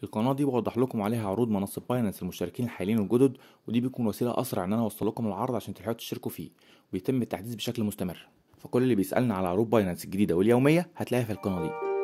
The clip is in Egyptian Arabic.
القناة دي بوضح لكم عليها عروض منصة باينانس للمشتركين الحاليين الجدد ودي بيكون وسيلة أسرع إن أنا أوصل لكم العرض عشان تلحقوا تشتركوا فيه ويتم التحديث بشكل مستمر فكل اللي بيسألنا على عروض باينانس الجديدة واليومية هتلاقيها في القناة دي